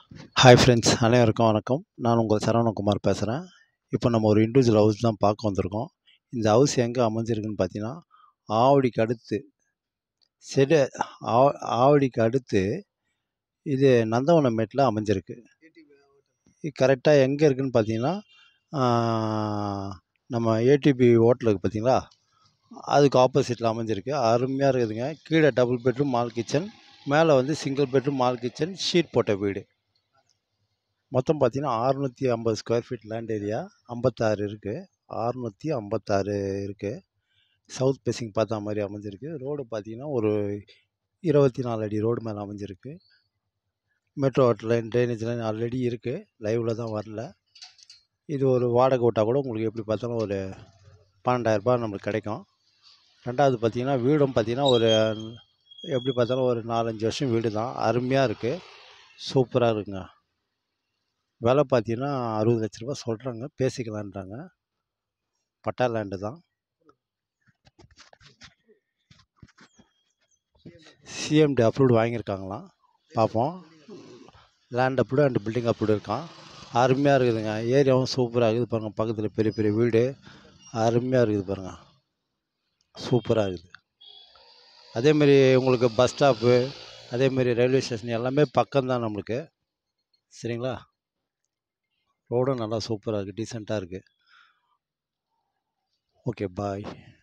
hi friends அனைவருக்கும் வணக்கம் நான் உங்கள் சரவணகுமார் பேசுகிறேன் இப்போ நம்ம ஒரு இண்டிவிஜுவல் ஹவுஸ் தான் பார்க்க வந்திருக்கோம் இந்த ஹவுஸ் எங்கே அமைஞ்சிருக்குன்னு பார்த்தீங்கன்னா ஆவடிக்கு அடுத்து செடு ஆ ஆவடிக்கு அடுத்து இது நந்தவனமேட்டில் அமைஞ்சிருக்கு கரெக்டாக எங்கே இருக்குன்னு பார்த்தீங்கன்னா நம்ம ஏடிபி ஹோட்டலுக்கு பார்த்தீங்களா அதுக்கு ஆப்போசிட்டில் அமைஞ்சிருக்கு அருமையாக இருக்குதுங்க கீழே டபுள் பெட்ரூம் மால் கிச்சன் மேலே வந்து சிங்கிள் பெட்ரூம் மால் கிச்சன் ஷீட் போட்ட வீடு மொத்தம் பார்த்தீங்கன்னா அறுநூற்றி ஐம்பது ஸ்கொயர் ஃபீட் லேண்ட் ஏரியா ஐம்பத்தாறு இருக்குது அறுநூற்றி ஐம்பத்தாறு இருக்குது சவுத் பேசிங் பார்த்த மாதிரி அமைஞ்சிருக்கு ரோடு பார்த்தீங்கன்னா ஒரு இருபத்தி நாலு அடி ரோடு மேலே அமைஞ்சிருக்கு metro line drainage line already இருக்குது லைவில் தான் வரல இது ஒரு வாடகை விட்டால் கூட உங்களுக்கு எப்படி பார்த்தாலும் ஒரு பன்னெண்டாயிரரூபா நம்மளுக்கு கிடைக்கும் ரெண்டாவது பார்த்தீங்கன்னா வீடும் பார்த்தீங்கன்னா ஒரு எப்படி பார்த்தாலும் ஒரு நாலஞ்சு வருஷம் வீடு தான் அருமையாக இருக்குது சூப்பராக இருக்குங்க விலை பார்த்தீங்கன்னா அறுபது லட்ச ரூபா சொல்கிறாங்க பேசிக்கலான்றாங்க பட்டா லேண்டு தான் சிஎம்டி அப்ரூவ்டு வாங்கியிருக்காங்களாம் பார்ப்போம் land approved and building approved இருக்கான் அருமையாக இருக்குதுங்க ஏரியாவும் சூப்பராக இருக்குது பாருங்கள் பக்கத்தில் பெரிய பெரிய வீடு அருமையாக இருக்குது பாருங்கள் சூப்பராக இருக்குது அதேமாரி உங்களுக்கு பஸ் ஸ்டாப்பு அதேமாரி ரயில்வே ஸ்டேஷன் எல்லாமே பக்கம்தான் நம்மளுக்கு சரிங்களா ரோடும் நல்லா சூப்பராக இருக்குது டீசெண்டாக இருக்குது ஓகே பாய்